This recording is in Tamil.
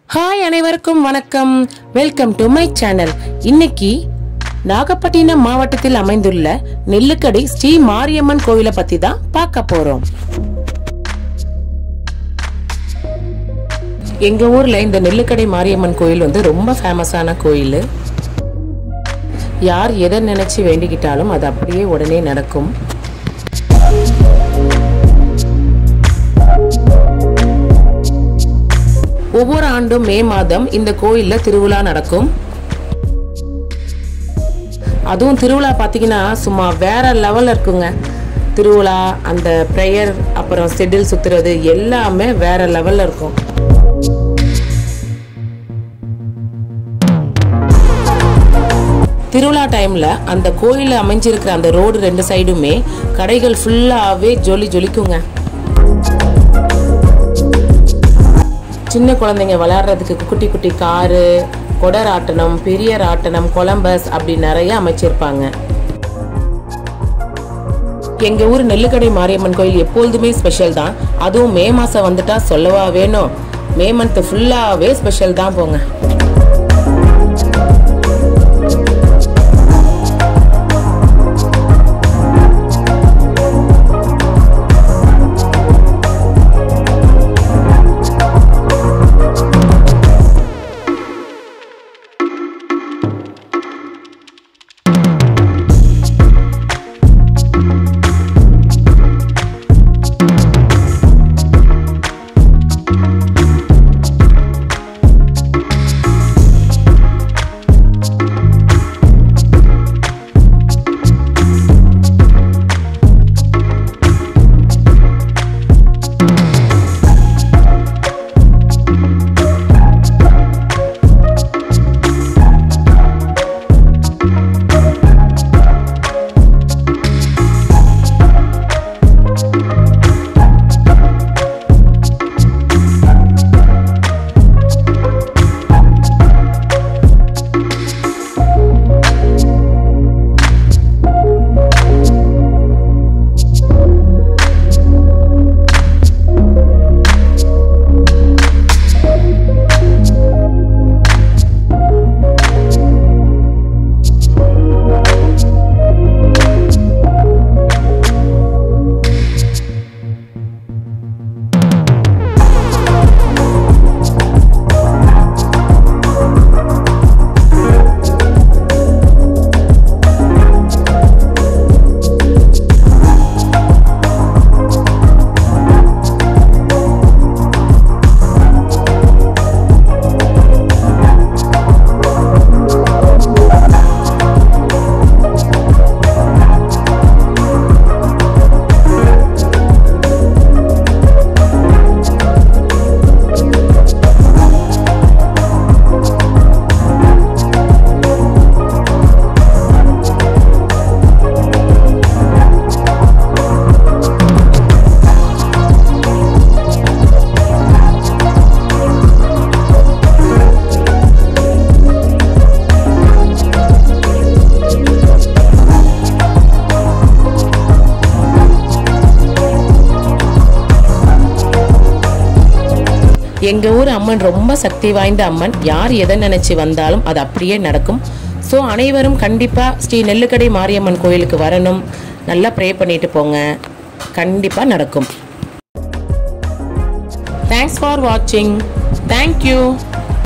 ஹாய் அனைவருக்கும் வணக்கம் வெல்கம் டு மை சேனல் இன்னைக்கு நாகப்பட்டினம் மாவட்டத்தில் அமைந்துள்ள நெல்லுக்கடை ஸ்ரீ மாரியம்மன் கோவிலை பத்தி தான் பார்க்க போறோம் எங்க ஊர்ல இந்த நெல்லுக்கடை மாரியம்மன் கோயில் வந்து ரொம்ப ஃபேமஸான கோயில் யார் எதை நினைச்சு வேண்டிக்கிட்டாலும் அது அப்படியே உடனே நடக்கும் ஒவ்வொரு ஆண்டும் மே மாதம் இந்த கோயில்ல திருவிழா நடக்கும் அதுவும் திருவிழா பார்த்தீங்கன்னா சும்மா வேற லெவல்ல இருக்குங்க திருவிழா அந்த ப்ரேயர் அப்புறம் செட்டில் சுத்துறது எல்லாமே வேற லெவல்ல இருக்கும் திருவிழா டைம்ல அந்த கோயில்ல அமைஞ்சிருக்கிற அந்த ரோடு ரெண்டு சைடுமே கடைகள் ஃபுல்லாவே ஜொலி ஜொலிக்குங்க சின்ன குழந்தைங்க விளையாடுறதுக்கு குட்டி குட்டி காரு கொடராட்டனம் பெரிய ராட்டனம் கொலம்பஸ் அப்படி நிறைய அமைச்சிருப்பாங்க எங்க ஊர் நெல்லுக்கடை மாரியம்மன் கோயில் எப்பொழுதுமே ஸ்பெஷல் தான் அதுவும் மே மாசம் வந்துட்டா சொல்லவா வேணும் மே மந்த் ஃபுல்லாவே ஸ்பெஷல் தான் போங்க எங்க ஊர் அம்மன் ரொம்ப சக்தி வாய்ந்த அம்மன் யார் எதை நினைச்சு வந்தாலும் அது அப்படியே நடக்கும் ஸோ அனைவரும் கண்டிப்பா ஸ்ரீ நெல்லுக்கடை மாரியம்மன் கோயிலுக்கு வரணும் நல்லா ப்ரே பண்ணிட்டு போங்க கண்டிப்பா நடக்கும் தேங்க்ஸ் ஃபார் வாட்சிங் தேங்க்யூ